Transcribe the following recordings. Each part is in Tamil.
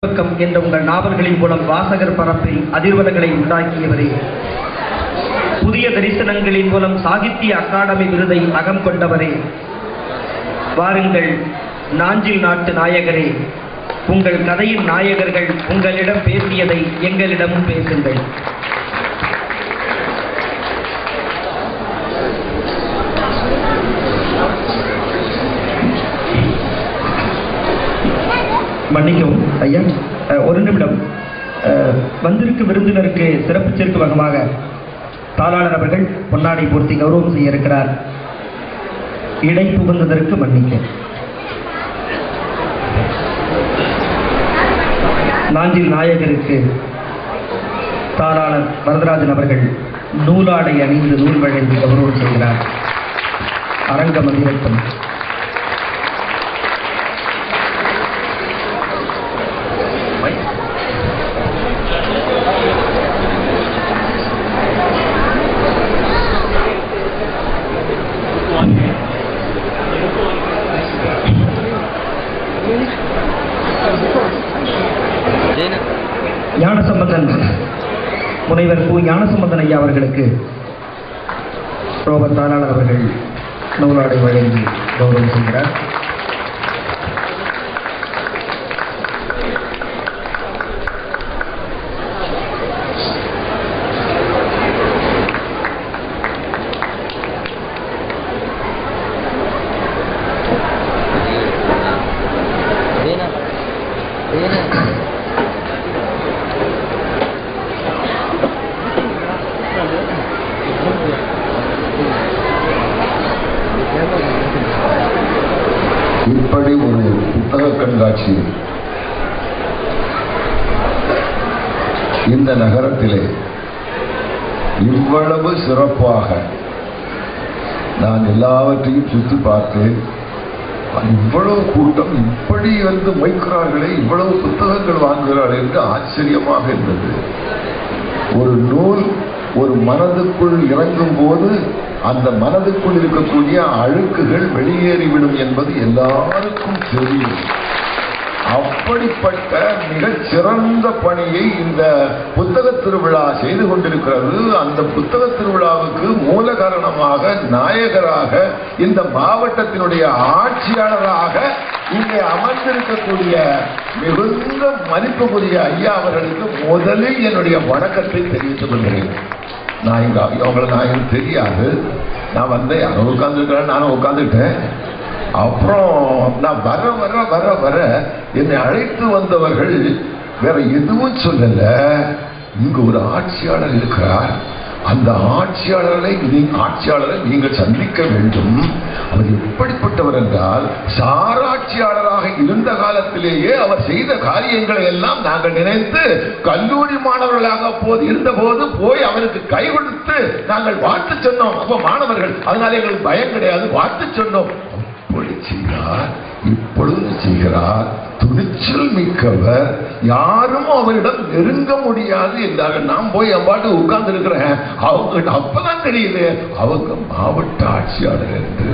பக்கம் என்ற உங்கள் நாவல்களின் மூலம் வாசகர் பரப்பில் அதிர்வலங்களை உண்டாக்கியவரே புதிய தரிசனங்களின் மூலம் சாகித்ய அகாடமி விருதை அகம் கொண்டவரே வாருங்கள் நாஞ்சில் நாட்டு நாயகரே உங்கள் கதையின் நாயகர்கள் உங்களிடம் பேசியதை எங்களிடமும் பேசுங்கள் மன்னிக்கவும் ஐயா அஹ், ஒரு நிமிடம் அஹ், வந்திருக்கும் விருந்தினருக்கு சிறப்பு சேர்க்கும் வகமாக தாளாளர் அவர்கள் பொன்னாடை பூர்த்தி கௌரவம் செய்ய இருக்கிறார் இடை புகுந்ததற்கு மன்னிக்க நாஞ்சில் நாயகருக்கு தாளாளர் வரதராஜன் அவர்கள் நூலாடை அணிந்து நூல் வழங்கி கௌரவம் செய்கிறார் அரங்க மதிவட்டம் ஞானசம்பந்தன் முனைவர் கு ஞானசம்பந்தன் ஐயா அவர்களுக்கு ரோபர் தாளாளர் அவர்கள் நூலாடை வழங்கி கௌரவம் செய்கிறார் Dina. Dina. இப்படி ஒரு புத்தக கண்காட்சி இந்த நகரத்திலே இவ்வளவு சிறப்பாக நான் எல்லாவற்றையும் சுற்றி பார்த்தேன் இவ்வளவு கூட்டம் இப்படி வந்து வைக்கிறார்களே இவ்வளவு புத்தகங்கள் வாங்குகிறார்கள் என்று ஆச்சரியமாக இருந்தது ஒரு நூல் ஒரு மனதுக்குள் இறங்கும் போது அந்த மனதுக்குள் இருக்கக்கூடிய அழுக்குகள் வெளியேறிவிடும் என்பது எல்லாருக்கும் தெரியும் அப்படிப்பட்ட மிகச் சிறந்த பணியை இந்த புத்தக திருவிழா செய்து கொண்டிருக்கிறது அந்த புத்தக திருவிழாவுக்கு மூல காரணமாக நாயகராக இந்த மாவட்டத்தினுடைய ஆட்சியாளராக இங்கே அமர்ந்திருக்கக்கூடிய மிகுந்த மதிப்புக்குரிய ஐயா அவர்களுக்கு முதலில் என்னுடைய வணக்கத்தை தெரிவித்துக் கொள்கிறேன் நான் இங்க அவங்களை நான் எனக்கு தெரியாது நான் வந்தேன் யாரும் உட்காந்துருக்கிறேன் நானும் உட்காந்துட்டேன் அப்புறம் நான் வர வர வர வர என்னை அழைத்து வந்தவர்கள் வேற எதுவும் சொல்லல இங்கு ஒரு ஆட்சியாளர் இருக்கிறார் அந்த ஆட்சியாளரை நீ- ஆட்சியாளரை நீங்கள் சந்திக்க வேண்டும் அவர் எப்படிப்பட்டவர் என்றால் சாராட்சியாளராக இருந்த காலத்திலேயே அவர் செய்த காரியங்களை எல்லாம் நாங்கள் நினைத்து கல்லூரி மாணவர்களாக போது இருந்தபோது போய் அவருக்கு கை கொடுத்து நாங்கள் வாழ்த்து சொன்னோம் அப்ப மாணவர்கள் அதனால எங்களுக்கு பயம் கிடையாது வாழ்த்து சொன்னோம் அப்படி செய்தார் இப்பொழுது செய்கிறார் துணிச்சல் மிக்கவர் யாரும் அவரிடம் நெருங்க முடியாது என்றார்கள் நான் போய் என் பாட்டு உட்கார்ந்து இருக்கிறேன் அவங்க அப்பதான் தெரியுது அவங்க மாவட்ட ஆட்சியாளர் என்று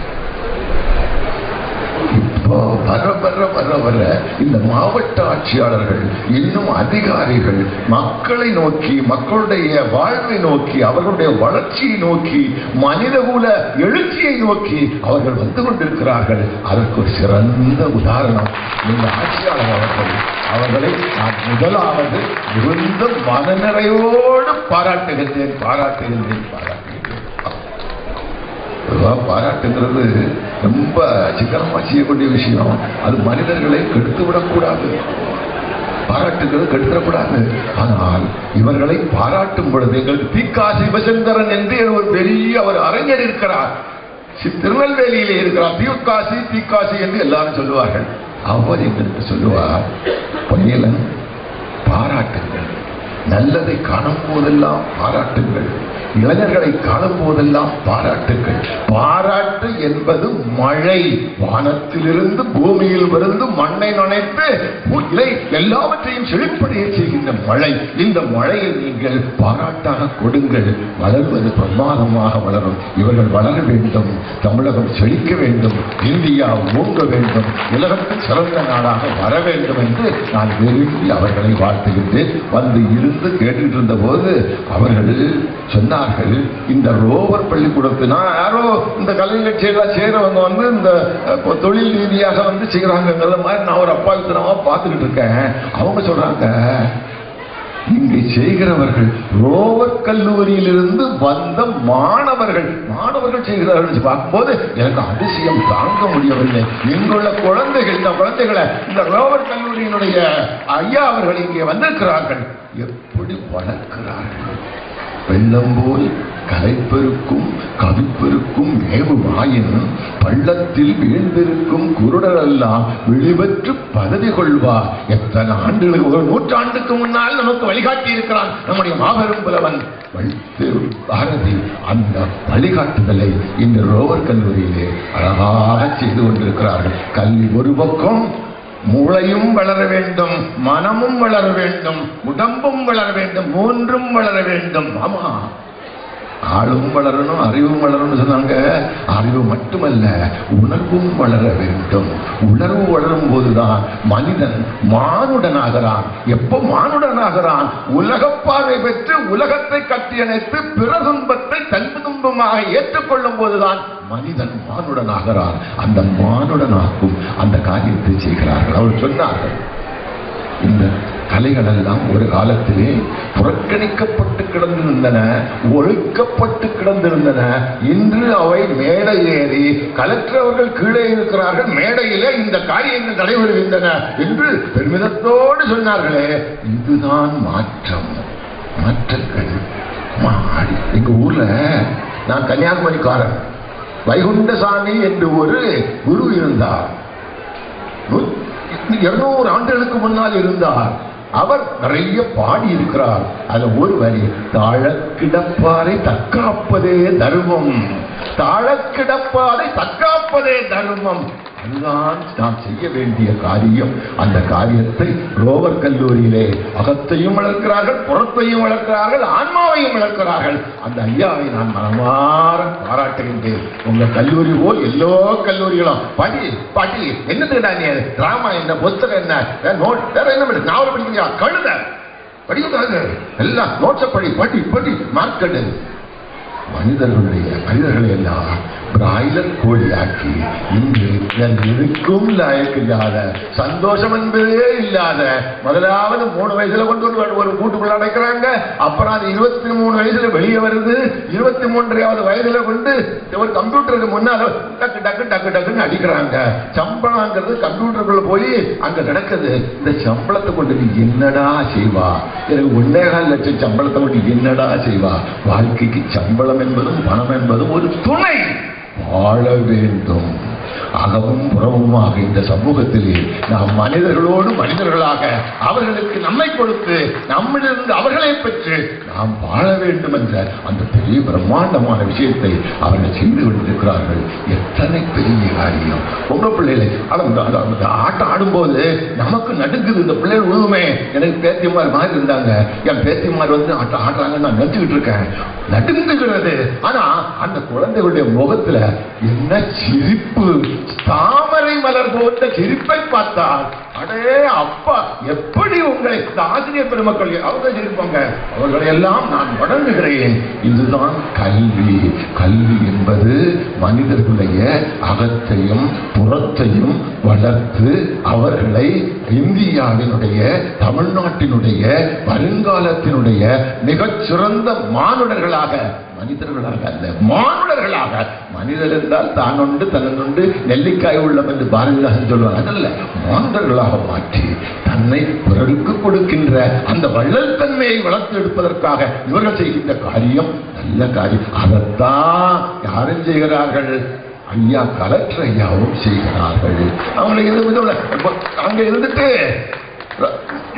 இப்போ வர வர வர வர இந்த மாவட்ட ஆட்சியாளர்கள் இன்னும் அதிகாரிகள் மக்களை நோக்கி மக்களுடைய வாழ்வை நோக்கி அவர்களுடைய வளர்ச்சியை நோக்கி மனிதகுல எழுச்சியை நோக்கி அவர்கள் வந்து கொண்டிருக்கிறார்கள் அதற்கு ஒரு சிறந்த உதாரணம் இந்த ஆட்சியாளர் அவர்கள் அவர்களை நான் முதலாவது மிகுந்த மனநிறைவோடு பாராட்டுகின்றேன் பாராட்டுகின்றேன் பாராட்டுகின்றேன் பொதுவா பாராட்டுங்கிறது ரொம்ப சிக்கனமா செய்யக்கூடிய விஷயம் அது மனிதர்களை கெடுத்து விடக்கூடாது பாராட்டுங்கிறது கெடுத்துடக்கூடாது ஆனால் இவர்களை பாராட்டும் பொழுது எங்களுக்கு தீக்கா சிவசங்கரன் என்று ஒரு பெரிய ஒரு அறிஞர் இருக்கிறார் சி- திருநெல்வேலியிலே இருக்கிறார் தீக்காசி தீக்காசி என்று எல்லாரும் சொல்லுவார்கள் அவர் எங்களுக்கு சொல்லுவார் பையலன் பாராட்டுங்கள் நல்லதை காணும் போதெல்லாம் பாராட்டுங்கள் இளைஞர்களை காணும் போதெல்லாம் பாராட்டுங்கள் பாராட்டு என்பது மழை வானத்திலிருந்து பூமியில் விருந்து மண்ணை நனைத்து இலை எல்லாவற்றையும் செழிப்படைய செய்கின்ற மழை இந்த மழையை நீங்கள் பாராட்டாக கொடுங்கள் வளர்வது பிரமாதமாக வளரும் இவர்கள் வளர வேண்டும் தமிழகம் செழிக்க வேண்டும் இந்தியா ஓங்க வேண்டும் உலகத்தில் சிறந்த நாடாக வர வேண்டும் என்று நான் விரும்பி அவர்களை வாழ்த்துகின்றேன் வந்து இருந்து கேட்டுட்டு இருந்த போது அவர்கள் சொன்னார்கள் இந்த ரோவர் பள்ளிக்கூடத்தினா யாரோ இந்த கலை நிகழ்ச்சியெல்லாம் செய்யறவங்க வந்து இந்த அஹ், தொழில் ரீதியாக வந்து செய்யறாங்கிற மாதிரி நான் ஒரு அப்பாவித்தனமா பார்த்துக்கிட்டு இருக்கேன் அவங்க சொல்றாங்க இங்கே செய்கிறவர்கள் ரோவர் கல்லூரியிலிருந்து வந்த மாணவர்கள் மாணவர்கள் செய்கிறார்கள் பார்க்கும்போது எனக்கு அதிசயம் தாங்க முடியவில்லை இங்குள்ள குழந்தைகள் இந்த குழந்தைகளை இந்த ரோவர் கல்லூரியினுடைய ஐயா அவர்கள் இங்கே வந்திருக்கிறார்கள் எப்படி வளர்க்கிறார்கள் வெள்ளம் போல் கலைப்பெருக்கும் கவிப்பெருக்கும் மேவுமாயின் பள்ளத்தில் வீழ்ந்திருக்கும் குருடரெல்லாம் விழிபெற்று பதவி கொள்வார் எத்தனை ஆண்டுகளுக்கு ஒரு நூற்றாண்டுக்கு முன்னால் நமக்கு வழிகாட்டி இருக்கிறான் நம்முடைய மாபெரும் புலவன் வள்ளித்திரு பாரதி அந்த வழிகாட்டுதலை இந்த ரோவர் கல்லூரியிலே அழகாக செய்து கொண்டிருக்கிறார்கள் கல்வி ஒரு பக்கம் மூளையும் வளர வேண்டும் மனமும் வளர வேண்டும் உடம்பும் வளர வேண்டும் மூன்றும் வளர வேண்டும் ஆமா ஆளும் வளரணும் அறிவும் வளரணும்னு சொன்னாங்க அறிவு மட்டுமல்ல உணர்வும் வளர வேண்டும் உணர்வு வளரும் போதுதான் மனிதன் மானுடனாகிறான் எப்ப மானுடனாகிறான் உலக பார்வை பெற்று உலகத்தை கட்டியணைத்து பிற துன்பத்தை தன் துன்பமாக ஏற்றுக்கொள்ளும் போதுதான் மனிதன் மானுடனாகிறான் அந்த மானுடனாக்கும் அந்த காரியத்தை செய்கிறார்கள் அவர் சொன்னார்கள் இந்த கலைகள் எல்லாம் ஒரு காலத்திலே புறக்கணிக்கப்பட்டு கிடந்திருந்தன ஒழுக்கப்பட்டு கிடந்திருந்தன இன்று அவை மேடை ஏறி கலெக்டர் அவர்கள் கீழே இருக்கிறார்கள் மேடையிலே இந்த காரியங்கள் நடைபெறுகின்றன என்று பெருமிதத்தோடு சொன்னார்களே இதுதான் மாற்றம் மாற்றங்கள் மாடி எங்க ஊர்ல நான் கன்னியாகுமரிக்காரன் வைகுண்டசாமி என்று ஒரு குரு இருந்தார் இருநூறு ஆண்டுகளுக்கு முன்னால் இருந்தார் அவர் நிறைய பாடி இருக்கிறார் அதுல ஒரு வரி தாழ கிடப்பாரை தற்காப்பதே தர்மம் தாழ கிடப்பாரை தற்காப்பதே தர்மம் அதுதான் நாம் செய்ய வேண்டிய காரியம் அந்த காரியத்தை ரோவர் கல்லூரியிலே அகத்தையும் வளர்க்கிறார்கள் புறத்தையும் வளர்க்கிறார்கள் ஆன்மாவையும் வளர்க்கிறார்கள் அந்த ஐயாவை நான் மனமாற பாராட்டுகின்றேன் உங்க கல்லூரி போல் எல்லோ கல்லூரிகளும் படி படி என்னதுடா நீ டிராமா என்ன புத்தகம் என்ன வேற நோட் வேற என்ன பண்ணு? நாவல் படிக்கிறியா கழுத படிக்கிறாங்க எல்லாம் நோட்ஸ படி படி படி மார்க்கெட்டு மனிதர்களுடைய மனிதர்களை எல்லாம் பிராய்லர் கோழியாக்கி இன்று என் இருக்கும் லாயக்கில்லாத சந்தோஷம் என்பதே இல்லாத முதலாவது மூணு வயசுல கொண்டு ஒரு ஒரு கூட்டுக்குள்ள அடைக்கிறாங்க அப்புறம் அது இருபத்தி மூணு வயசுல வெளியே வருது இருபத்தி மூன்றையாவது வயதுல கொண்டு ஒரு கம்ப்யூட்டருக்கு முன்னால டக்கு டக்கு டக்கு டக்குன்னு அடிக்கிறாங்க சம்பளங்கிறது கம்ப்யூட்டருக்குள்ள போய் அங்க நடக்குது இந்த சம்பளத்தை கொண்டு நீ என்னடா செய்வா எனக்கு ஒன்னே கால் லட்சம் சம்பளத்தை கொண்டு என்னடா செய்வா வாழ்க்கைக்கு சம்பளம் என்பதும் பணம் என்பதும் ஒரு துணை வாழ வேண்டும் அகமும் புறமுமாக இந்த சமூகத்திலே நாம் மனிதர்களோடு மனிதர்களாக அவர்களுக்கு நம்மை கொடுத்து நம்மிலிருந்து அவர்களை பெற்று நாம் வாழ வேண்டும் என்ற அந்த பெரிய பிரம்மாண்டமான விஷயத்தை அவர்கள் செய்து கொண்டிருக்கிறார்கள் எத்தனை பெரிய காரியம் உங்க பிள்ளைகளை அது அந்த- அந்த- அந்த ஆட்டம் ஆடும்போது நமக்கு நடுக்குது இந்த பிள்ளைகள் உழுவுமே எனக்கு பேத்திமார் மாதிரி இருந்தாங்க என் பேத்திமார் வந்து ஆட்டம் ஆடுறாங்கன்னு நான் நினைச்சுக்கிட்டு இருக்கேன் நடுங்குகிறது ஆனா அந்த குழந்தைகளுடைய முகத்துல என்ன சிரிப்பு தாமரை மலர் போன்ற சிரிப்பை பார்த்தால் அடே அப்பா எப்படி உங்களை இந்த ஆசிரியர் பெருமக்கள் அவங்க சிரிப்பாங்க அவர்களை எல்லாம் நான் வணங்குகிறேன் இதுதான் கல்வி கல்வி என்பது மனிதர்களுடைய அகத்தையும் புறத்தையும் வளர்த்து அவர்களை இந்தியாவினுடைய தமிழ்நாட்டினுடைய வருங்காலத்தினுடைய மிகச்சிறந்த மானுடர்களாக மனிதர்களாக அல்ல மானுடர்களாக மனிதர் என்றால் தான் உண்டு தன்னுண்டு நெல்லிக்காய் உள்ளம் என்று பாரதிதாசன் சொல்வார் அதல்ல மானுடர்களாக மாற்றி தன்னை பிறருக்கு கொடுக்கின்ற அந்த வள்ளல் தன்மையை வளர்த்து எடுப்பதற்காக இவர்கள் செய்கின்ற காரியம் நல்ல காரியம் அதைத்தான் யாரும் செய்கிறார்கள் ஐயா கலெக்டர் ஐயாவும் செய்கிறார்கள் அவங்களை எது விதம் அங்க இருந்துட்டு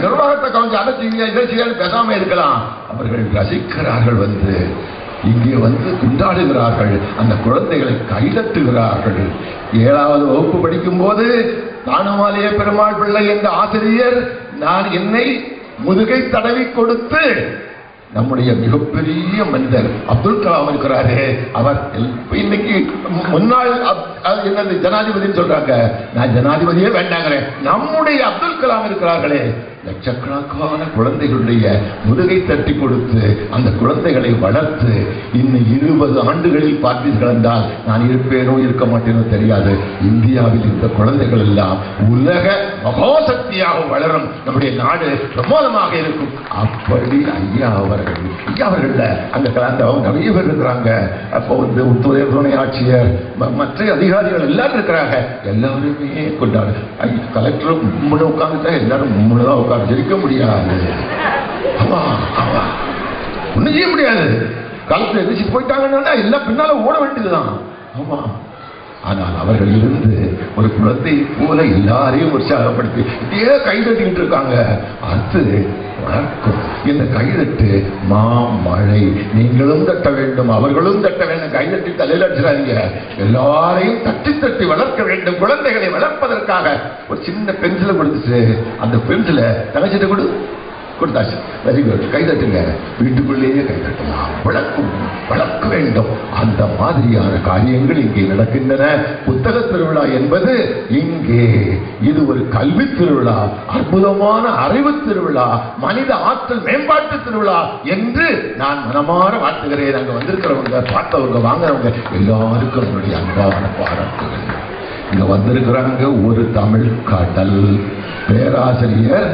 நிர்வாகத்தை கவனிச்சு அதை செய்ய இதை செய்ய பேசாம இருக்கலாம் அவர்கள் ரசிக்கிறார்கள் வந்து இங்கே வந்து கொண்டாடுகிறார்கள் அந்த குழந்தைகளை கைதட்டுகிறார்கள் ஏழாவது வகுப்பு படிக்கும் போது தானுமாலைய பெருமாள் பிள்ளை என்ற ஆசிரியர் நான் என்னை முதுகை தடவி கொடுத்து நம்முடைய மிகப்பெரிய மனிதர் அப்துல் கலாம் இருக்கிறாரு அவர் எல்- இன்னைக்கு மு- முன்னாள் அப்- அது என்னது ஜனாதிபதின்னு சொல்றாங்க நான் ஜனாதிபதியே வேண்டாங்கிறேன் நம்முடைய அப்துல் கலாம் இருக்கிறார்களே லட்சக்கணக்கான குழந்தைகளுடைய முதுகை தட்டி கொடுத்து அந்த குழந்தைகளை வளர்த்து இன்னும் இருபது ஆண்டுகளில் பார்த்தீர்கள் என்றால் நான் இருப்பேனோ இருக்க மாட்டேனோ தெரியாது இந்தியாவில் இந்த குழந்தைகள் எல்லாம் உலக மகோசக்தியாக வளரும் நம்முடைய நாடு பிரமோதமாக இருக்கும் அப்படி ஐயா அவர்கள் ஐயா அவர்கள் அந்த அந்த அவங்க நிறைய பேர் இருக்கிறாங்க அப்போ வந்து துணை துணை ஆட்சியர் ம- மற்ற அதிகாரிகள் எல்லாரும் இருக்கிறாங்க எல்லாருமே கொண்டாடு ஐ, கலெக்டர் முன்ன உட்காந்துட்டா எல்லாரும் முன்னதான் உட்காந்து சிரிக்க முடியாது ஆமா ஆமா ஒண்ணும் செய்ய முடியாது கலெக்டர் எதிர்த்து போயிட்டாங்கன்னா எல்லாம் பின்னால ஓட வேண்டியதுதான் ஆமா ஆனால் அவர்கள் இருந்து ஒரு குழந்தை போல எல்லாரையும் உற்சாகப்படுத்தி இப்படியே கைதட்டிக்கிட்டு இருக்காங்க அது வளர்க்கும் இந்த கைதட்டு மா மழை நீங்களும் தட்ட வேண்டும் அவர்களும் தட்ட வேண்டும் கைதட்டி தலையில் அடிச்சிடாதீங்க எல்லாரையும் தட்டி தட்டி வளர்க்க வேண்டும் குழந்தைகளை வளர்ப்பதற்காக ஒரு சின்ன பென்சிலை கொடுத்துட்டு அந்த பென்சிலை தங்கச்சிட்டு கொடு கொடுத்தாச்சு வெரி குட் கைதட்டுங்க வீட்டுக்குள்ளேயே கைதட்டலாம் வளர்க்கும் வளர்க்க வேண்டும் அந்த மாதிரியான காரியங்கள் இங்கே நடக்கின்றன புத்தக திருவிழா என்பது இங்கே இது ஒரு கல்வி திருவிழா அற்புதமான அறிவு திருவிழா மனித ஆற்றல் மேம்பாட்டு திருவிழா என்று நான் மனமாற வாழ்த்துகிறேன் அங்க வந்திருக்கிறவங்க பார்த்தவங்க வாங்குறவங்க எல்லாருக்கும் என்னுடைய அன்பான பாராட்டுகள் இங்க வந்திருக்கிறாங்க ஒரு தமிழ் கடல் பேராசிரியர்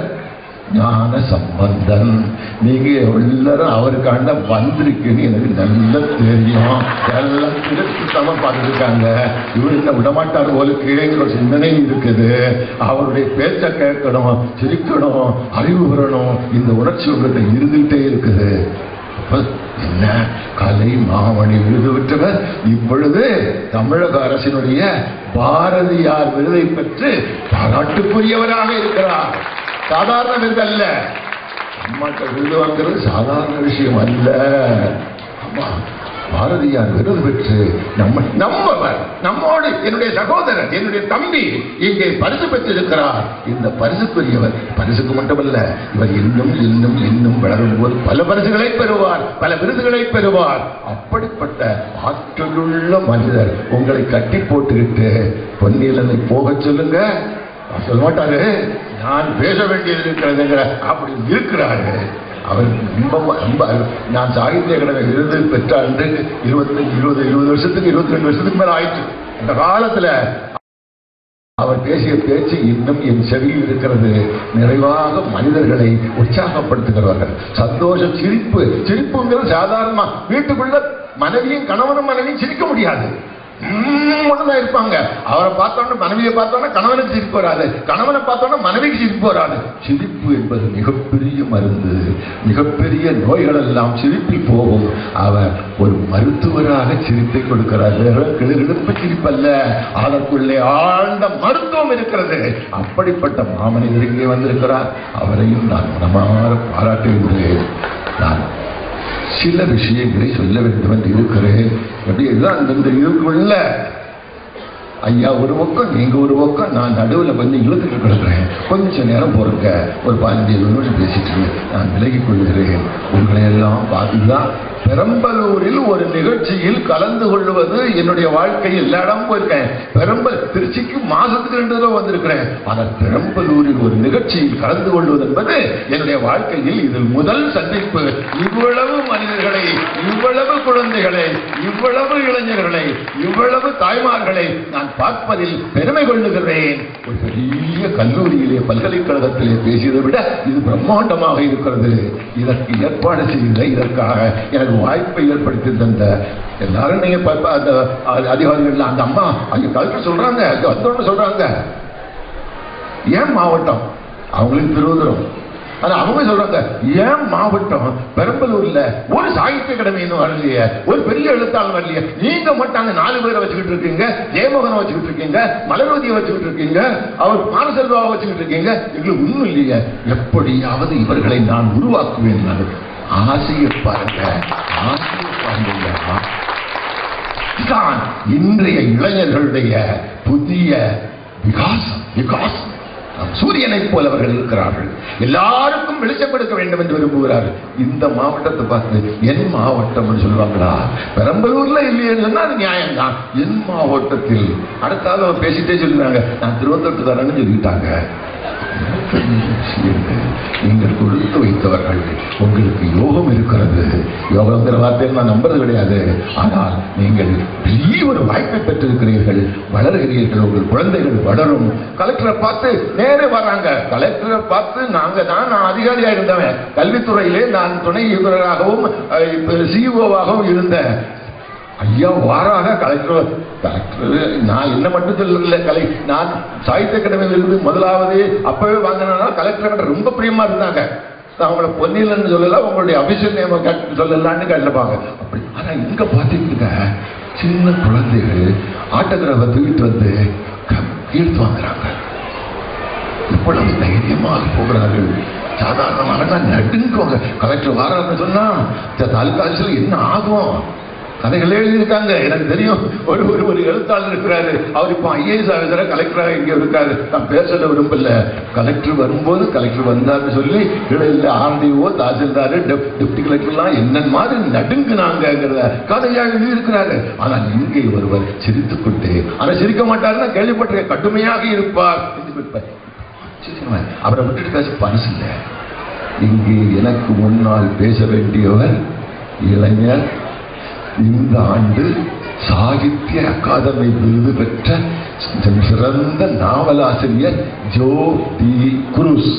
ஞான சம்பந்தன் நீங்க எல்லாரும் அவருக்காண்ட வந்திருக்குன்னு எனக்கு நல்லா தெரியும் எல்லாம் திருத்தமா பார்த்துருக்காங்க இவர் என்ன விடமாட்டார் போலுக்குங்கிற ஒரு சிந்தனை இருக்குது அவருடைய பேச்சை கேட்கணும் சிரிக்கணும் அறிவு பெறணும் இந்த உணர்ச்சி உங்களுக்கு இருந்துகிட்டே இருக்குது அப்ப என்ன கலை மாமணி விருது பெற்றவர் இப்பொழுது தமிழக அரசினுடைய பாரதியார் விருதை பெற்று பாராட்டுக்குரியவராக இருக்கிறார் சாதாரண விருது அல்ல அம்மாட்ட விருது வாங்குறது சாதாரண விஷயம் அல்ல ஆமா பாரதியார் விருது பெற்று நம்ம நம்மவர் நம்மோடு என்னுடைய சகோதரர் என்னுடைய தம்பி இங்கே பரிசு பெற்றிருக்கிறார் இந்த பரிசுக்குரியவர் பரிசுக்கு மட்டுமல்ல இவர் இன்னும் இன்னும் இன்னும் வளரும் போது பல பரிசுகளை பெறுவார் பல விருதுகளை பெறுவார் அப்படிப்பட்ட ஆற்றலுள்ள மனிதர் உங்களை கட்டி போட்டுக்கிட்டு பொன்னிலனை போகச் சொல்லுங்க அவர் சொல்ல மாட்டாரு நான் பேச வேண்டியது இருக்கிறதுங்கிற அப்படி இருக்கிறாரு அவர் ரொம்ப ரொம்ப நான் சாகித்ய அகாடமி விருது பெற்ற அன்று இருபத்தஞ்சு இருபது இருபது வருஷத்துக்கு இருபத்தி ரெண்டு வருஷத்துக்கு மேல ஆயிடுச்சு இந்த காலத்துல அவர் பேசிய பேச்சு இன்னும் என் செவியில் இருக்கிறது நிறைவாக மனிதர்களை உற்சாகப்படுத்துகிறவர்கள் சந்தோஷ சிரிப்பு சிரிப்புங்கிறது சாதாரணமா வீட்டுக்குள்ள மனைவியும் கணவனும் மனைவியும் சிரிக்க முடியாது தான் இருப்பாங்க அவரை பார்த்தோன்னா மனைவியை பார்த்தோன்னா கணவனுக்கு சிரிப்பு வராது கணவனை பார்த்தோன்னா மனைவிக்கு சிரிப்பு வராது சிரிப்பு என்பது மிகப்பெரிய மருந்து மிகப்பெரிய நோய்கள் எல்லாம் சிரிப்பில் போகும் அவர் ஒரு மருத்துவராக சிரிப்பை கொடுக்கிறார் வெறும் கிளுகிழுப்பு சிரிப்பல்ல அதற்குள்ளே ஆழ்ந்த மருத்துவம் இருக்கிறது அப்படிப்பட்ட மாமனிதர் இங்கே வந்திருக்கிறார் அவரையும் நான் மனமாற பாராட்டுகின்றேன் நான் சில விஷயங்களை சொல்ல வேண்டும் என்று இருக்கிறேன் எப்படி இதுதான் இந்த இதுக்குள்ள ஐயா ஒரு பக்கம் நீங்க ஒரு பக்கம் நான் நடுவில் கொஞ்சம் இழுத்துட்டு கிடக்கிறேன் கொஞ்ச நேரம் பொறுங்க ஒரு பதினஞ்சு இருபது நிமிஷம் பேசிட்டு நான் விலகிக் கொள்கிறேன் உங்களை எல்லாம் பார்த்துதான் பெரம்பலூரில் ஒரு நிகழ்ச்சியில் கலந்து கொள்வது என்னுடைய வாழ்க்கையில் எல்லா இடம் போயிருக்கேன் பெரம்பல் திருச்சிக்கு மாசத்துக்கு ரெண்டு தடவை வந்திருக்கிறேன் ஆனால் பெரம்பலூரில் ஒரு நிகழ்ச்சியில் கலந்து கொள்வது என்பது என்னுடைய வாழ்க்கையில் இது முதல் சந்திப்பு இவ்வளவு மனிதர்களை இவ்வளவு குழந்தைகளை இவ்வளவு இளைஞர்களை இவ்வளவு தாய்மார்களை நான் பார்ப்பதில் பெருமை கொள்ளுகிறேன் ஒரு பெரிய கல்லூரியிலே பல்கலைக்கழகத்திலே பேசியதை விட இது பிரம்மாண்டமாக இருக்கிறது இதற்கு ஏற்பாடு செய்த இதற்காக எனக்கு வாய்ப்பை ஏற்படுத்தி தந்த எல்லாரும் நீங்க பார்ப்ப- அந்த அ- அதிகாரிகள் அந்த அம்மா அங்க கலெக்டர் சொல்றாங்க அங்க வந்தோன்னு சொல்றாங்க ஏன் மாவட்டம் அவங்களுக்கு திருவதுரம் ஆனா அவங்க சொல்றாங்க ஏன் மாவட்டம் பெரம்பலூர்ல ஒரு சாகித்ய அகாடமி இன்னும் வரலையே ஒரு பெரிய எழுத்தாளர் வரலையே நீங்க மட்டும் அங்க நாலு பேரை வச்சுக்கிட்டு இருக்கீங்க ஜெயமோகனை வச்சுக்கிட்டு இருக்கீங்க மலர்வதியை வச்சுக்கிட்டு இருக்கீங்க அவர் மானசெல்வாவை வச்சுக்கிட்டு இருக்கீங்க எங்களுக்கு ஒண்ணும் இல்லையே எப்படியாவது இவர்களை நான் உருவாக்குவேன் நான் ஆசையை பாருங்க ஆசையை பாருங்க இதுதான் இன்றைய இளைஞர்களுடைய புதிய விகாசம் விகாசம் சூரியனைப் போல அவர்கள் இருக்கிறார்கள் எல்லாருக்கும் வெளிச்சம் கொடுக்க வேண்டும் என்று விரும்புகிறார்கள் இந்த மாவட்டத்தை பார்த்து என் மாவட்டம் சொல்லுவாங்களா பெரம்பலூர்ல இல்லையேன்னு சொன்னா அது நியாயம்தான் என் மாவட்டத்தில் அடுத்தாவது அவர் பேசிட்டே சொல்லுறாங்க நான் திருவத்தூர்காரன்னு சொல்லிட்டாங்க நீங்கள் கொடுத்து வைத்தவர்கள் உங்களுக்கு யோகம் இருக்கிறது யோகங்கிற வார்த்தையை நான் நம்புறது கிடையாது ஆனால் நீங்கள் பெரிய ஒரு வாய்ப்பை பெற்றிருக்கிறீர்கள் வளர்கிறீர்கள் உங்கள் குழந்தைகள் வளரும் கலெக்டரை பார்த்து நேரே வராங்க கலெக்டரை பார்த்து நாங்க தான் நான் அதிகாரியா இருந்தவன் கல்வித்துறையிலே நான் துணை இயக்குநராகவும் சிஇஓவாகவும் இருந்தேன் ஐயா வாராக கலெக்டர் கலெக்டர் நான் என்ன மட்டும் சொல்லல கலை நான் சாகித்ய அகாடமி விருது முதலாவது அப்பவே வாங்கினா கலெக்டர் கிட்ட ரொம்ப பிரியமா இருந்தாங்க நான் உங்களை பொன்னிலன்னு சொல்லல உங்களுடைய அபிஷேக் நேம சொல்லலான்னு கேட்டுப்பாங்க அப்படி ஆனா இங்க பாத்தீங்கன்னா சின்ன குழந்தைகள் ஆட்டோகிராஃபை தூக்கிட்டு வந்து கீழ்த்து வாங்குறாங்க இவ்வளவு தைரியமாக போகிறார்கள் சாதாரணமாக நடுங்குவாங்க கலெக்டர் வாரான்னு சொன்னா இந்த தாலுகா ஆட்சியில் என்ன ஆகும் கதைகள் எழுதியிருக்காங்க எனக்கு தெரியும் ஒரு ஒரு ஒரு எழுத்தாளர் இருக்கிறாரு அவர் இப்போ ஐஏஎஸ் ஆஃபீஸரா கலெக்டராக இங்க இருக்காரு நான் பேச விரும்பல கலெக்டர் வரும்போது கலெக்டர் வந்தாருன்னு சொல்லி இடையில ஆர்டிஓ தாசில்தார் டெப்டி கலெக்டர்லாம் என்ன மாதிரி நடுங்குனாங்கிறத கதையாக எழுதியிருக்கிறாரு ஆனால் இங்கே ஒருவர் சிரித்துக் கொண்டு ஆனால் சிரிக்க மாட்டாருன்னா கேள்விப்பட்டிருக்க கடுமையாக இருப்பார் என்று கேட்பார். ஆச்சரியமா, அவரை விட்டுட்டு பேச பரிசு இல்லை இங்கே எனக்கு முன்னால் பேச வேண்டியவர் இளைஞர் இந்த ஆண்டு சாகித்ய அகாதமி விருது பெற்ற சிறந்த நாவலாசிரியர் ஜோ டி குரூஸ்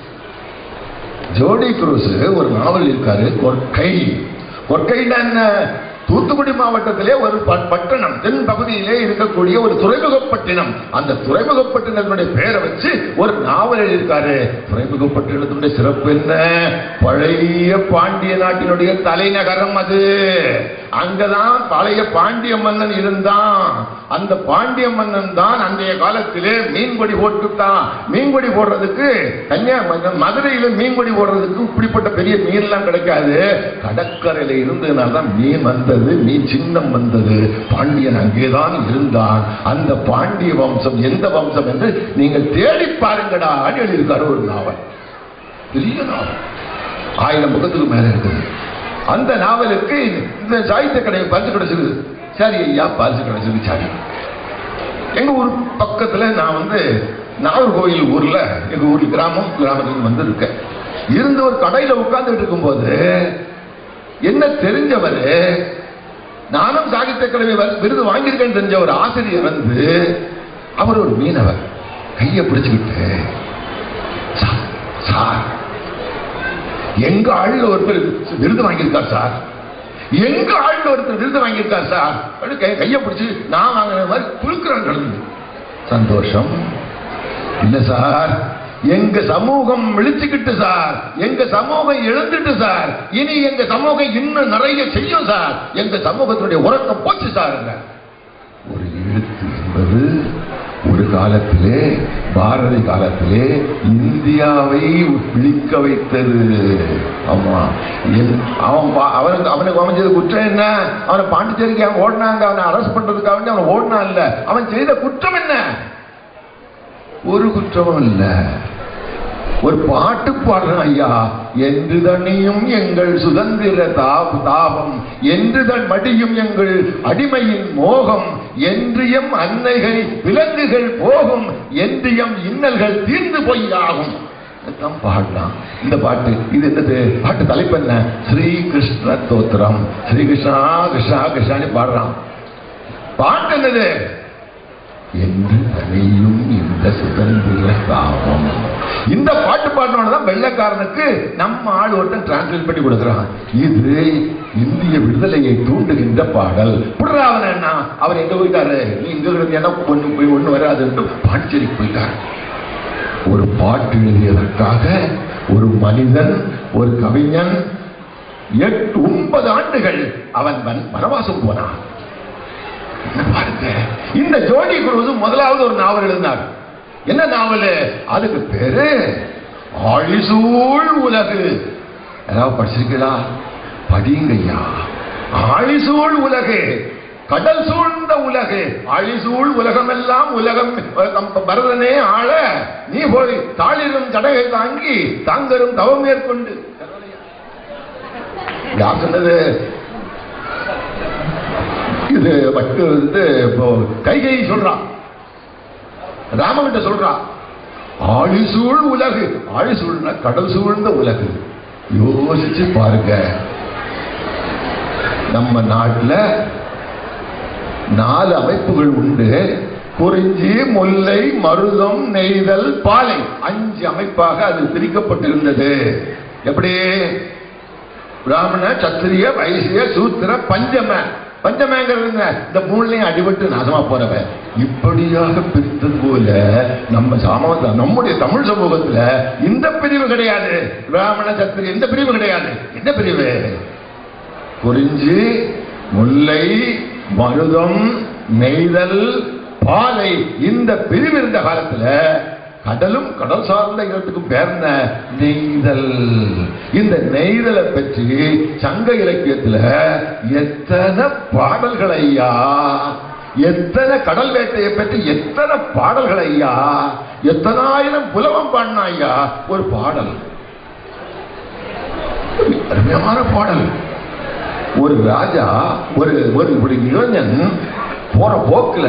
ஜோடி குரூஸ் ஒரு நாவல் இருக்காரு கொற்கை கொற்கைன்னா என்ன தூத்துக்குடி மாவட்டத்திலே ஒரு ப- பட்டணம் தென் பகுதியிலே இருக்கக்கூடிய ஒரு துறைமுகப்பட்டினம் அந்த துறைமுகப்பட்டினத்தினுடைய பெயரை வச்சு ஒரு நாவல் எழுதியிருக்காரு துறைமுகப்பட்டினத்தினுடைய சிறப்பு என்ன பழைய பாண்டிய நாட்டினுடைய தலைநகரம் அது அங்கதான் பழைய பாண்டிய மன்னன் இருந்தான் அந்த பாண்டிய மன்னன் தான் அன்றைய காலத்திலே மீன்கொடி போட்டுட்டான் மீன்கொடி போடுறதுக்கு கன்னியாகுமரி மதுரையில மீன்கொடி போடுறதுக்கு இப்படிப்பட்ட பெரிய மீன்லாம் கிடைக்காது கடற்கரையில இருந்ததுனால தான் மீன் வந்தது மீன் சின்னம் வந்தது பாண்டியன் அங்கேதான் இருந்தான் அந்த பாண்டிய வம்சம் எந்த வம்சம் என்று நீங்கள் தேடி பாருங்கடா எழுதியிருக்காரு ஒரு நாவல் பெரிய நாவல் ஆயிரம் பக்கத்துக்கு மேல இருக்குது அந்த நாவலுக்கு இந்த சாகித்ய கடை பரிசு கிடைச்சிருக்கு சரி ஐயா பரிசு கிடைச்சிருக்கு சரி எங்க ஊர் பக்கத்துல நான் வந்து நாகர்கோயில் ஊர்ல எங்க ஊர் கிராமம் கிராமத்துக்கு வந்து இருக்கேன் இருந்த ஒரு கடையில உட்கார்ந்துட்டு இருக்கும்போது என்ன தெரிஞ்சவர் நானும் சாகித்ய அகாடமி வி- விருது வாங்கியிருக்கேன்னு தெரிஞ்ச ஒரு ஆசிரியர் வந்து அவர் ஒரு மீனவர் கையை பிடிச்சுக்கிட்டு "சார், சார் எங்க ஆளுல ஒருத்தர் விருது வாங்கியிருக்கார் சார் எங்க ஆளுல ஒருத்தர் விருது வாங்கியிருக்கார் சார் அப்படின்னு கை- கையை பிடிச்சு நான் வாங்கின மாதிரி குழுக்கிறான் நடந்து சந்தோஷம் இல்ல சார் எங்க சமூகம் விழிச்சுக்கிட்டு சார் எங்க சமூகம் எழுந்துட்டு சார் இனி எங்க சமூகம் இன்னும் நிறைய செய்யும் சார் எங்க சமூகத்தினுடைய உறக்கம் போச்சு சார் ஒரு எழுத்து என்பது ஒரு காலத்திலே பாரதி காலத்திலே இந்தியாவை விழிக்க வைத்தது ஆமா என்- அவன் பா- அவனுக்கு அவனுக்கு அவன் செய்த குற்றம் என்ன அவனை பாண்டிச்சேரிக்கு அவன் ஓடினாங்க அவனை அரெஸ்ட் பண்றதுக்காக வேண்டி அவன் ஓடினான் இல்ல அவன் செய்த குற்றம் என்ன ஒரு குற்றமும் இல்ல ஒரு பாட்டு பாடுறான் ஐயா என்று தனியும் எங்கள் சுதந்திர தாப் தாபம் என்று தன் மடியும் எங்கள் அடிமையின் மோகம் என்றியம் அன்னைகள் விலங்குகள் போகும் என்றியம் இன்னல்கள் தீர்ந்து பொய்யாகும் இதெல்லாம் பாடலாம் இந்த பாட்டு இது என்னது பாட்டு தலைப்பு என்ன ஸ்ரீ கிருஷ்ண தோத்திரம் ஸ்ரீ கிருஷ்ணா கிருஷ்ணா கிருஷ்ணான்னு பாடுறான் பாட்டு என்னது என்று தனியும் இந்த சுதந்திர தாபம் இந்த பாட்டு பாடினோட தான் வெள்ளைக்காரனுக்கு நம்ம ஆள் ஒருத்தன் டிரான்ஸ்லேட் பண்ணி கொடுக்குறான் இது இந்திய விடுதலையை தூண்டுகின்ற பாடல் புடுறாவன் என்ன அவர் எங்க போயிட்டாரு நீ இங்க இருந்து என்ன ஒண்ணு போய் ஒண்ணு வராதுன்னு பாண்டிச்சேரிக்கு போயிட்டாரு ஒரு பாட்டு எழுதியதற்காக ஒரு மனிதன் ஒரு கவிஞன் எட்டு ஒன்பது ஆண்டுகள் அவன் வன்- வனவாசம் போனான் என்ன பாருங்க இந்த ஜோடி குருவது முதலாவது ஒரு நாவல் எழுதினார் என்ன நாவல் அதுக்கு பேரு ஆழிசூழ் உலகு ஏதாவது படிச்சிருக்கீங்களா படிங்கய்யா ஆழிசூழ் உலகு கடல் சூழ்ந்த உலகு அழிசூழ் உலகமெல்லாம் உலகம் நம் பரதனே ஆள நீ போய் தாளிரும் தடகை தாங்கி தாங்கரும் தவம் மேற்கொண்டு யார் சொன்னது இது பட்டு வந்து இப்போ கைகை சொல்றான் ராமகிட்ட சொல்றான் ஆழிசூழ் உலகு ஆழிசூழ்னா கடல் சூழ்ந்த உலகு யோசிச்சு பாருங்க நம்ம நாட்டுல நாலு அமைப்புகள் உண்டு குறிஞ்சி முல்லை மருதம் நெய்தல் பாலை அஞ்சு அமைப்பாக அது பிரிக்கப்பட்டிருந்தது எப்படி பிராமண சத்திரிய வைசிய சூத்திர பஞ்சம பஞ்சமங்கிறது என்ன? இந்த மூணுலையும் அடிபட்டு நாசமா போறவன் இப்படியாக பிரித்தது போல நம்ம சாம நம்முடைய தமிழ் சமூகத்துல இந்த பிரிவு கிடையாது பிராமண சத்திரிய இந்த பிரிவு கிடையாது என்ன பிரிவு குறிஞ்சி முல்லை மருதம் நெய்தல் பாலை இந்த பிரிவு இருந்த காலத்துல கடலும் கடல் சார்ந்த இடத்துக்கு பேர்ன நெய்தல் இந்த நெய்தலை பற்றி சங்க இலக்கியத்துல எத்தனை பாடல்கள் ஐயா எத்தனை கடல் வேட்டையை பற்றி எத்தனை பாடல்கள் ஐயா எத்தனாயிரம் புலவம் பாடினா ஐயா ஒரு பாடல் அருமையான பாடல் ஒரு ராஜா ஒரு ஒரு ஒரு இளைஞன் போற போக்குல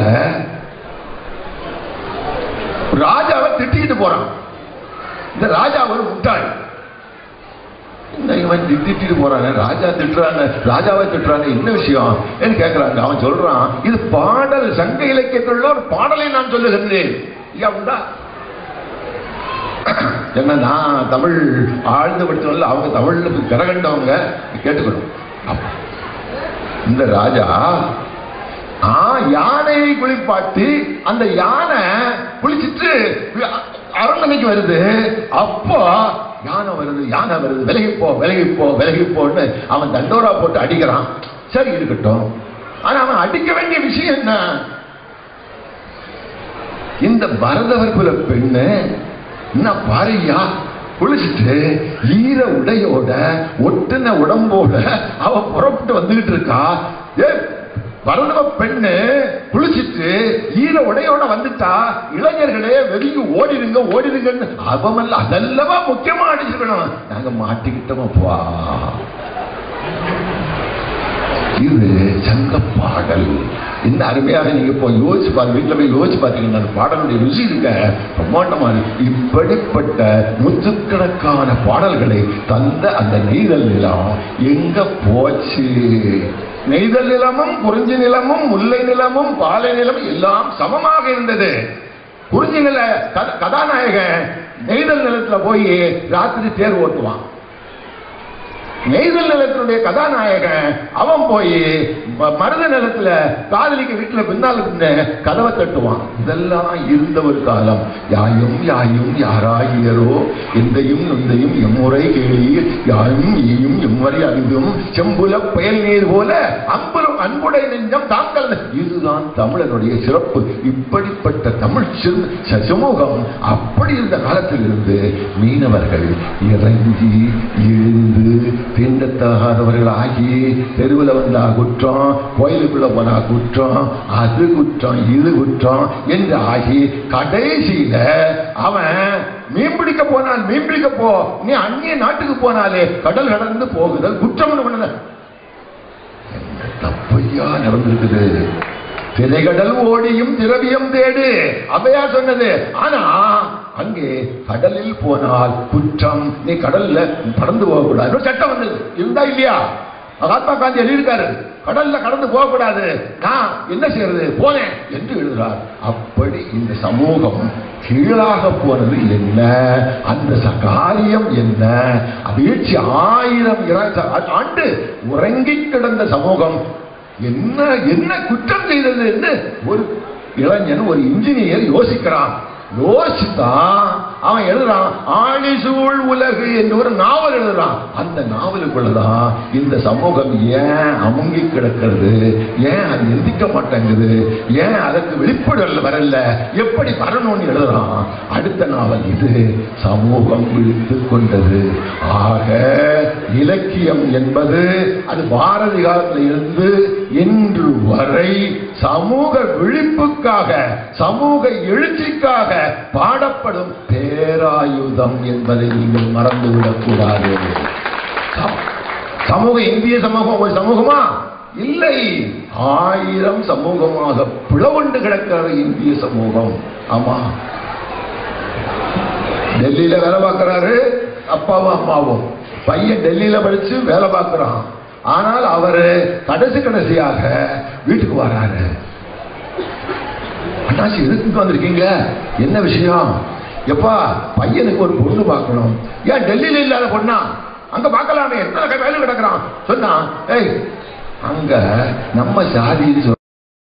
ராஜாவை திட்டிட்டு போறான் இந்த ராஜா ஒரு முட்டாள் என்ன இவன் தி- திட்டிட்டு போறானே ராஜா திட்டுறானே ராஜாவை திட்டுறானே என்ன விஷயம் என்று கேட்கிறாங்க அவன் சொல்றான் இது பாடல் சங்க இலக்கியத்தில் ஒரு பாடலை நான் சொல்லுகின்றேன் ஐயா உண்டா என்ன நான் தமிழ் ஆழ்ந்து படிச்சவங்கள அவங்க தமிழ்ல கரகண்டவங்க கேட்டுக்கணும் அப்ப இந்த ராஜா ஆ யானையை குளிப்பாட்டி அந்த யானை குளிச்சிட்டு அரண்மனைக்கு வருது அப்போ யானை வருது யானை வருது விலகி போ விலகி போ விலகி போன்னு அவன் தண்டோரா போட்டு அடிக்கிறான் சரி இருக்கட்டும் ஆனா அவன் அடிக்க வேண்டிய விஷயம் என்ன இந்த பரதவர்குல பெண்ணு என்ன பாருயா குளிச்சுட்டு ஈர உடையோட ஒட்டுன உடம்போட அவ புறப்பட்டு வந்துகிட்டு இருக்கா ஏ பரதவ பெண்ணு குளிச்சிட்டு ஈர உடையோட வந்துட்டா இளைஞர்களே வெளியே ஓடிடுங்க ஓடிடுங்கன்னு அவமல்ல அதெல்லவா முக்கியமா அடிச்சிருக்கணும் நாங்க மாட்டிக்கிட்டோமப்பா இது சங்க பாடல் என்ன அருமையாக நீங்க போய் யோசிச்சு பாருங்க வீட்டுல போய் யோசிச்சு பார்த்தீங்கன்னா அந்த பாடலுடைய ருசி இருக்க பிரம்மாண்டமா இருக்கு இப்படிப்பட்ட நூற்றுக்கணக்கான பாடல்களை தந்த அந்த நெய்தல் நிலம் எங்க போச்சு நெய்தல் நிலமும் குறிஞ்சி நிலமும் முல்லை நிலமும் பாலை நிலமும் எல்லாம் சமமாக இருந்தது குறிஞ்சி நில கத- கதாநாயகன் நெய்தல் நிலத்துல போய் ராத்திரி தேர் ஓட்டுவான் நெய்தல் நிலத்தினுடைய கதாநாயகன் அவன் போய் ம- மருத நிலத்துல காதலிக்க வீட்டுல பின்னால பின்ன கதவை தட்டுவான் இதெல்லாம் இருந்த ஒரு காலம் யாயும் யாயும் யாராகியரோ எந்தையும் நொந்தையும் எம்முறை கேளீர் யாயும் ஈயும் எம்முறை அறிந்தும் செம்புல பயல் நீர் போல அன்பும் அன்புடை நெஞ்சம் தாங்கள் இதுதான் தமிழனுடைய சிறப்பு இப்படிப்பட்ட தமிழ் சிறு- ச- சமூகம் அப்படி இருந்த காலத்திலிருந்து மீனவர்கள் இறங்கி எழுந்து தீண்டத்தகாதவர்கள் ஆகி தெருவில் வந்தா குற்றம் கோயிலுக்குள்ள போனா குற்றம் அது குற்றம் இது குற்றம் என்று ஆகி கடைசியில அவன் மீன் பிடிக்க போனால் மீன் பிடிக்க போ நீ அந்நிய நாட்டுக்கு போனாலே கடல் கடந்து போகுதல் குற்றம்னு பண்ணல என்ன தப்பையா நடந்திருக்குது திரைகடல் ஓடியும் திரவியம் தேடு அவையா சொன்னது ஆனா அங்கே கடலில் போனால் குற்றம் நீ கடல்ல கடந்து போகக்கூடாது ஒரு சட்டம் வந்தது இருந்தா இல்லையா மகாத்மா காந்தி எழுதியிருக்காரு கடல்ல கடந்து போகக்கூடாது நான் என்ன செய்யறது போனேன் என்று எழுதுறார் அப்படி இந்த சமூகம் கீழாக போனது என்ன அந்த ச- காரியம் என்ன வீழ்ச்சி ஆயிரம் இர- ஆண்டு உறங்கி கிடந்த சமூகம் என்ன என்ன குற்றம் செய்தது என்று ஒரு இளைஞன் ஒரு இன்ஜினியர் யோசிக்கிறான் யோசித்தான் அவன் எழுதுறான் ஆணிசூழ் உலகு என்று ஒரு நாவல் எழுதுறான் அந்த நாவலுக்குள்ளதான் இந்த சமூகம் ஏன் அமுங்கி கிடக்கிறது ஏன் அது எந்திக்க மாட்டேங்குது ஏன் அதற்கு வெளிப்படல் வரல எப்படி வரணும்னு எழுதுறான் அடுத்த நாவல் இது சமூகம் விழித்து கொண்டது ஆக இலக்கியம் என்பது அது பாரதி காலத்தில் இருந்து இன்று வரை சமூக விழிப்புக்காக சமூக எழுச்சிக்காக பாடப்படும் பேராயுதம் என்பதை நீங்கள் மறந்துவிடக் கூடாது ச- சமூக இந்திய சமூகம் ஒரு சமூகமா இல்லை ஆயிரம் சமூகமாக பிளவுண்டு கிடக்கிறது இந்திய சமூகம் ஆமா டெல்லியில வேலை பார்க்கறாரு அப்பாவும் அம்மாவும் பையன் டெல்லியில படிச்சு வேலை பார்க்கறான் ஆனால் அவரு கடைசி கடைசியாக வீட்டுக்கு வராரு அண்ணாச்சி எதுக்கு வந்திருக்கீங்க என்ன விஷயம் எப்பா பையனுக்கு ஒரு பொண்ணு பார்க்கணும் ஏன் டெல்லியில இல்லாத பொண்ணா அங்க பார்க்கலாமே எத்தனை வேலை கிடக்குறான் சொன்னா ஏய் அங்க நம்ம சாதின்னு